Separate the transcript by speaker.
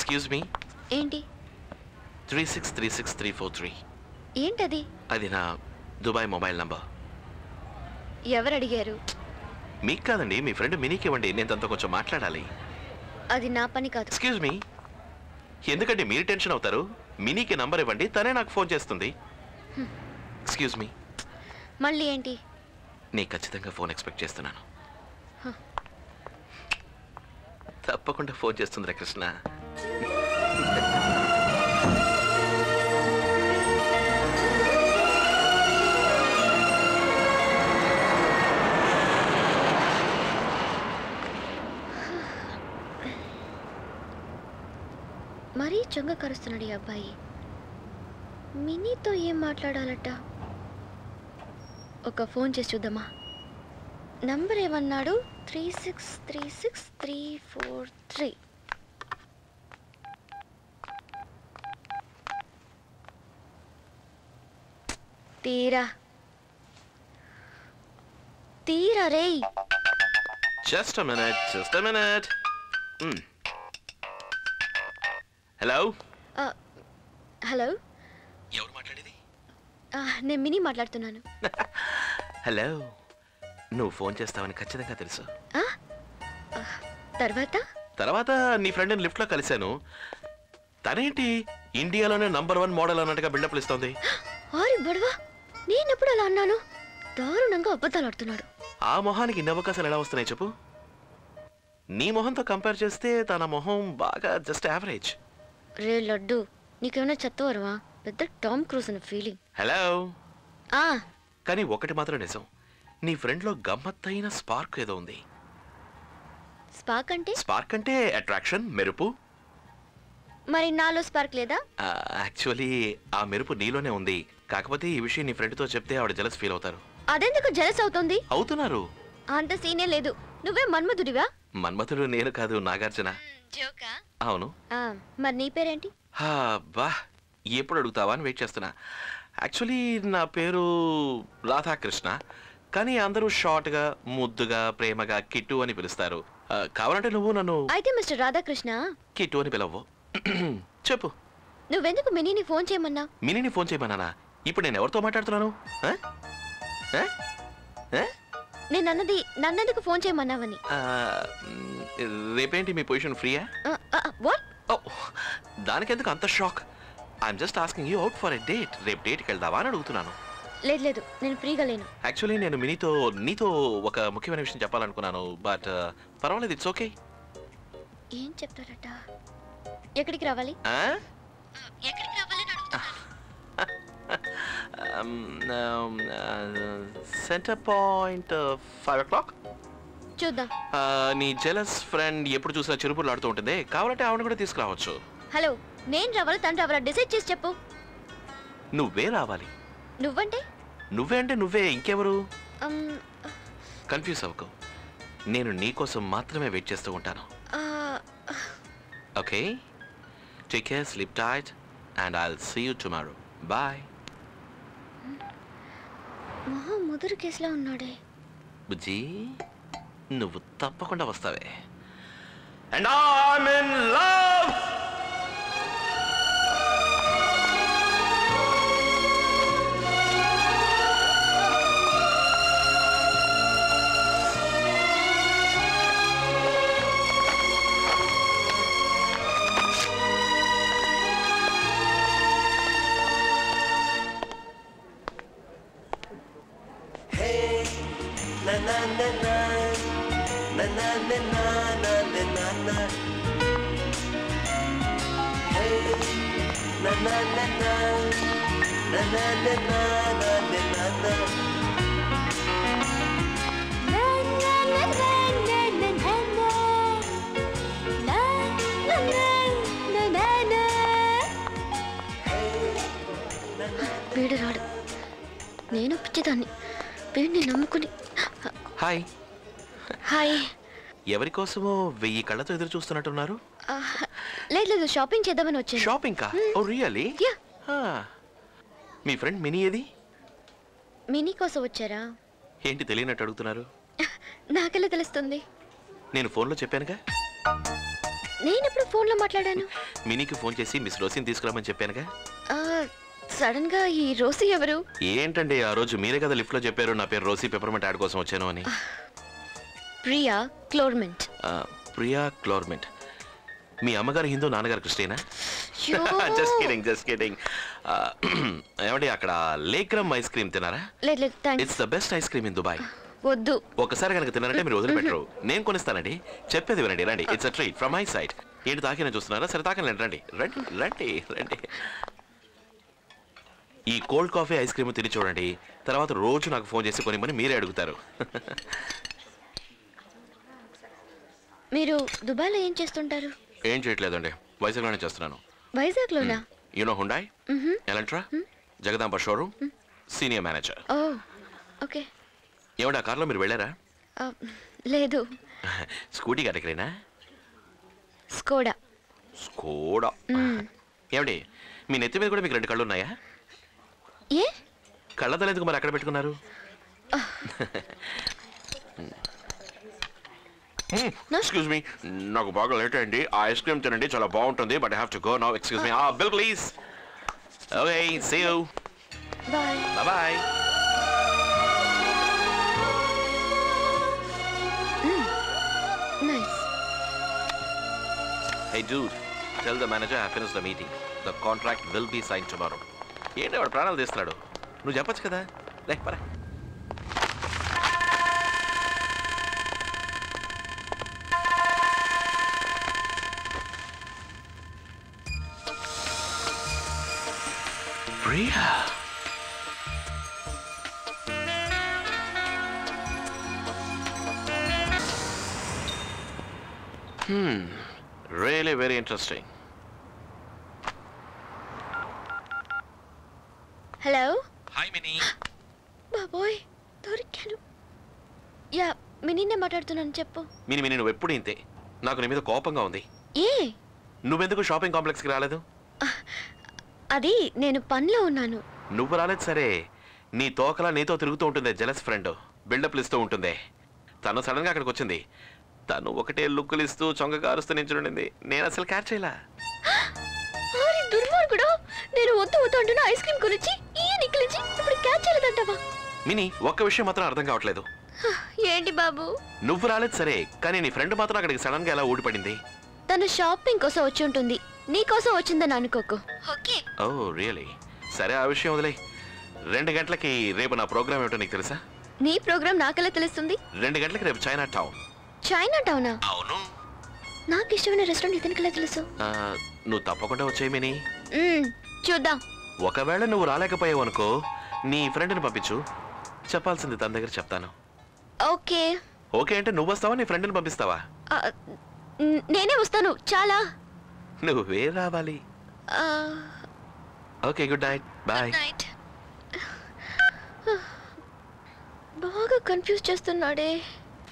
Speaker 1: Excuse me
Speaker 2: ఏంటి
Speaker 1: three six three six three four three
Speaker 2: ఏంటది
Speaker 1: అది నా దుబాయ్ మొబైల్ నంబర్
Speaker 2: ఎవరు అడిగారు
Speaker 1: మీకు కాదండి మీ ఫ్రెండ్ మినీకి ఇవ్వండి నేను తనతో కొంచెం మాట్లాడాలి
Speaker 2: అది నా పని కాదు
Speaker 1: ఎక్స్క్యూజ్ మీ ఎందుకంటే మీరు టెన్షన్ అవుతారు మినీకి నంబర్ ఇవ్వండి తనే నాకు ఫోన్ చేస్తుంది ఎక్స్క్యూజ్ మీ
Speaker 2: మళ్ళీ ఏంటి
Speaker 1: నీకు ఖచ్చితంగా ఫోన్ ఎక్స్పెక్ట్ చేస్తున్నాను తప్పకుండా ఫోన్ చేస్తుందిరా కృష్ణ
Speaker 2: మరీ చొంగ కరుస్తున్నాడు ఈ అబ్బాయి మినీతో ఏం మాట్లాడాలట ఒక ఫోన్ చేసి చూద్దామా నంబర్ ఏమన్నాడు three six three six three four three తీరా తీరా రేయ్
Speaker 1: just minute just minute hello
Speaker 2: ఆ, హలో
Speaker 1: ఎవరు మాట్లాడేది
Speaker 2: ఆ, నేను మినీ మాట్లాడుతున్నాను
Speaker 1: హలో నువ్వు ఫోన్ చేస్తావని ఖచ్చితంగా తెలుసు
Speaker 2: ఆ? ఆ, తర్వాత
Speaker 1: తర్వాత నీ ఫ్రెండ్ని లిఫ్ట్లో కలిశాను తనేంటి ఇండియాలోనే నంబర్ వన్ మోడల్ అన్నట్టుగా బిల్డప్లు ఇస్తోంది
Speaker 2: ఆరి బడవా నేనెప్పుడు అలా అన్నాను దారుణంగా అబద్ధాలు ఆడుతున్నాడు
Speaker 1: ఆ మొహానికి ఇన్ని అవకాశాలు ఎలా వస్తున్నాయి చెప్పు నీ మొహంతో కంపేర్ చేస్తే తన మొహం బాగా జస్ట్ యావరేజ్
Speaker 2: రే లడ్డు నీకేమైనా చెత్తవరవా పెద్ద టామ్ క్రూజ్ అన్న ఫీలింగ్
Speaker 1: హలో
Speaker 2: ఆ
Speaker 1: కానీ ఒకటి మాత్రం నిజం నీ ఫ్రెండ్లో గమ్మత్తైన స్పార్క్ ఏదో ఉంది
Speaker 2: స్పార్క్ అంటే
Speaker 1: స్పార్క్ అంటే అట్రాక్షన్ మెరుపు
Speaker 2: మరి నాలో స్పార్క్ లేదా
Speaker 1: యాక్చువల్లీ ఆ మెరుపు నీలోనే ఉంది కాకపోతే ఈ విషయం నీ ఫ్రెండ్తో చెప్తే ఆవిడ జలస్ ఫీల్ అవుతారు
Speaker 2: అదెందుకు జలస్ అవుతుంది
Speaker 1: అవుతున్నారు
Speaker 2: అంత సీనే లేదు నువ్వే మన్మధుడివా
Speaker 1: మన్మథుడు నేను కాదు నాగార్జున
Speaker 2: జోకా
Speaker 1: అవును
Speaker 2: మరి నీ పేరేంటి
Speaker 1: హా, బా ఎప్పుడు అడుగుతావా అని వెయిట్ చేస్తున్నా యాక్చువల్లీ నా పేరు రాధాకృష్ణ కానీ అందరూ షార్ట్గా ముద్దుగా ప్రేమగా కిట్టు అని పిలుస్తారు ఆ, కావాలంటే నువ్వు నన్ను
Speaker 2: అయితే మిస్టర్ రాధాకృష్ణ
Speaker 1: కిట్టు అని పిలవ్వు చెప్పు
Speaker 2: నువ్వెందుకు మినీని ఫోన్ చేయమన్నా
Speaker 1: మినీని ఫోన్ చేయమన్నానా ఇప్పుడు నేను ఎవరితో మాట్లాడుతున్నాను ఆ? ఆ? ఆ?
Speaker 2: నేను అన్నది నన్నెందుకు ఫోన్ చేయమన్నావని
Speaker 1: ఆ, మ్, రేపేంటి మీ పొజిషన్ ఫ్రీయా
Speaker 2: వాట్
Speaker 1: ఓ దానికెందుకు అంత shock I'm just asking you out for a date రేపు డేట్కి వెళ్దావా అని అడుగుతున్నాను
Speaker 2: లేదు లేదు నేను ఫ్రీగా లేను
Speaker 1: యాక్చువల్లీ నేను మినీతో నీతో ఒక ముఖ్యమైన విషయం చెప్పాలనుకున్నాను బట్ పర్వాలేదు ఇట్స్ ఓకే
Speaker 2: ఏం చెప్తారట ఎక్కడికి రావాలి ఎక్కడికి రావాలని అడుగుతున్నాను
Speaker 1: centre point five o'clock
Speaker 2: చూద్దాం
Speaker 1: నీ జెలస్ ఫ్రెండ్ ఎప్పుడు చూసినా చెరుపులు ఆడుతూ ఉంటుంది కావాలంటే ఆవిడ కూడా తీసుకురావచ్చు
Speaker 2: హలో నేను రావాలి తను రావాలా డిసైడ్ చేసి చెప్పు
Speaker 1: నువ్వే రావాలి
Speaker 2: నువ్వంటే
Speaker 1: నువ్వే అంటే నువ్వే ఇంకెవరు
Speaker 2: అమ్,
Speaker 1: కన్ఫ్యూజ్ అవ్వకు నేను నీ కోసం మాత్రమే వెయిట్ చేస్తూ ఉంటాను
Speaker 2: ఆ,
Speaker 1: okay take care sleep tight and I see you tomorrow bye
Speaker 2: మహా ముదురు కేసులో ఉన్నాడే
Speaker 1: బుజ్జి నువ్వు తప్పకుండా వస్తావే and I'm in love
Speaker 3: na na na na na na na na na na na na Hey na na na na na na na na na na na na
Speaker 2: వీడు రాడు నేను పిచ్చిదాన్ని వీడిని నమ్ముకుని
Speaker 1: హాయ్
Speaker 2: హాయ్
Speaker 1: ఎవరి కోసమో వెయ్యి కళ్ళతో ఎదురు చూస్తున్నట్టున్నారు
Speaker 2: ఆ, లేదు లేదు షాపింగ్ చేద్దామని వచ్చాను
Speaker 1: షాపింగ్ కా ఓ రియలీ
Speaker 2: యా
Speaker 1: మీ ఫ్రెండ్ మినీ ఏది
Speaker 2: మినీ కోసం వచ్చారా
Speaker 1: ఏంటి తెలియనట్టు అడుగుతున్నారు
Speaker 2: నాకెలా తెలుస్తుంది
Speaker 1: నేను ఫోన్లో చెప్పానుగా
Speaker 2: నేను ఎప్పుడు ఫోన్లో మాట్లాడాను
Speaker 1: మినీకి ఫోన్ చేసి మిస్ రోసిని తీసుకురామని చెప్పానుగా
Speaker 2: సడన్ గా ఈ రోసి ఎవరు
Speaker 1: ఏంటండి ఆ రోజు మీరే కదా లిఫ్ట్లో చెప్పారు నా పేరు రోసి పెపర్మెంట్ యాడ్ కోసం వచ్చాను అని
Speaker 2: ప్రియా క్లోర్మెంట్
Speaker 1: ఆ, ప్రియా క్లోర్మెంట్ మీ అమ్మగారు హిందూ నాన్నగారు క్రిస్టియనా
Speaker 2: యో.
Speaker 1: జస్ట్ కిడింగ్ జస్ట్ కిడింగ్ ఏమండి అక్కడ లేక్రమ్ ఐస్ క్రీమ్ తినారా
Speaker 2: లేదు లేదు thanks
Speaker 1: it's the best ice cream in Dubai
Speaker 2: వద్దు
Speaker 1: ఒకసారి కనుక తిన్నారంటే మీరు వదిలిపెట్టరు నేను కొనిస్తానండి చెప్పేది వినండి రండి it's a treat from my side ఏంటి తాకిన చూస్తున్నారా సరే తాకని రండి రండి రండి రండి ఈ కోల్డ్ కాఫీ ఐస్ క్రీమ్ తిని చూడండి తర్వాత రోజు నాకు ఫోన్ చేసి కొనిమని మీరే అడుగుతారు
Speaker 2: మీరు దుబాయ్లో ఏం చేస్తుంటారు
Speaker 1: ఏం చేయట్లేదండి వైజాగ్లోనే చేస్తున్నాను
Speaker 2: వైజాగ్లోనా
Speaker 1: యూనో హుండాయ్
Speaker 2: మ్హూ.
Speaker 1: Elantra Jagadamba showroom senior manager
Speaker 2: oh okay
Speaker 1: ఏమండి ఆ కార్లో మీరు వెళ్ళారా
Speaker 2: ఆ, లేదు
Speaker 1: స్కూటీ గడకరేనా
Speaker 2: స్కోడా
Speaker 1: స్కోడా
Speaker 2: మ్మ్.
Speaker 1: ఏమండి మీ నెత్తి మీద కూడా మీకు రెండు కళ్ళు ఉన్నాయా
Speaker 2: ఏ
Speaker 1: కళ్ళద్దాలు ఎందుకు మరి అక్కడ పెట్టుకున్నారు ఎక్స్క్యూజ్ మీ నాకు బాగా లేట్ అయింది ఆ ఐస్ క్రీమ్ తినండి చాలా బాగుంటుంది but I have to go now excuse me ఆ bill please okay see you
Speaker 2: bye
Speaker 1: bye
Speaker 2: nice
Speaker 1: Hey dude, tell the manager I finished the meeting. The contract will be signed tomorrow. ఏంటి వాడు ప్రాణాలు తీస్తున్నాడు నువ్వు చెప్పొచ్చు కదా లే పరా Priya really very interesting
Speaker 2: hello
Speaker 1: hi Mini
Speaker 2: బాబోయ్ దొరికాను యా మీ నిన్నే మాట్లాడుతున్నాను చెప్పు
Speaker 1: మిని మిని నువ్వు ఎప్పుడు ఇంతే నాకు నీ మీద కోపంగా ఉంది
Speaker 2: ఏ
Speaker 1: నువ్వెందుకు షాపింగ్ కాంప్లెక్స్కి రాలేదు
Speaker 2: అది నేను పనిలో ఉన్నాను
Speaker 1: నువ్వు రాలేదు సరే నీ తోకలా నీతో తిరుగుతూ ఉంటుంది జలస్ ఫ్రెండ్ బిల్డప్లు ఇస్తూ ఉంటుంది తను సడన్ గా అక్కడికి వచ్చింది తను ఒకటే లుక్కులు ఇస్తూ చొంగ కారుస్తూ నించుండింది నేను అసలు క్యాచ్ చేయలా
Speaker 2: అరే దుర్మార్గుడు నేను వద్దు వద్దు అంటున్న ఐస్ క్రీమ్ గురించి ఈ నిక్కిలించి ఇప్పుడు క్యాచ్ చేయలేదంటావా
Speaker 1: మిని ఒక్క విషయం మాత్రం అర్థం కావట్లేదు
Speaker 2: హ, ఏంటి బాబు
Speaker 1: నువ్వు రాలేదు సరే కానీ నీ ఫ్రెండ్ మాత్రం అక్కడికి సడన్ గా ఎలా ఊడిపడింది
Speaker 2: తను షాపింగ్ కోసం వచ్చి ఉంటుంది నీ కోసం వచ్చిందని అనుకోకు ఓకే
Speaker 1: ఓ రియలీ సరే ఆ విషయం వదిలే రెండు గంటలకి రేపు నా ప్రోగ్రామ్ ఏమిటో నీకు తెలుసా
Speaker 2: నీ ప్రోగ్రామ్ నాకెలా తెలుస్తుంది
Speaker 1: రెండు గంటలకి రేపు చైనా టౌన్
Speaker 2: చైనా టౌనా
Speaker 1: అవును
Speaker 2: నాకు ఇష్టమైన రెస్టారెంట్ ఇతనికి ఎలా తెలుసు
Speaker 1: ఆ, నువ్వు తప్పకుండా వచ్చేయి మినీ
Speaker 2: మ్మ్, చూద్దాం
Speaker 1: ఒకవేళ నువ్వు రాలేకపోయావు అనుకో నీ ఫ్రెండ్ని పంపించు చెప్పాల్సింది తన దగ్గర చెప్తాను
Speaker 2: ఓకే
Speaker 1: ఓకే అంటే నువ్వు వస్తావా నీ ఫ్రెండ్ని పంపిస్తావా
Speaker 2: ఆ, న్- నేనే వస్తాను చాలా
Speaker 1: నువ్వే రావాలి
Speaker 2: ఆ,
Speaker 1: okay good night bye
Speaker 2: night బాగా కన్ఫ్యూజ్ చేస్తున్నాడే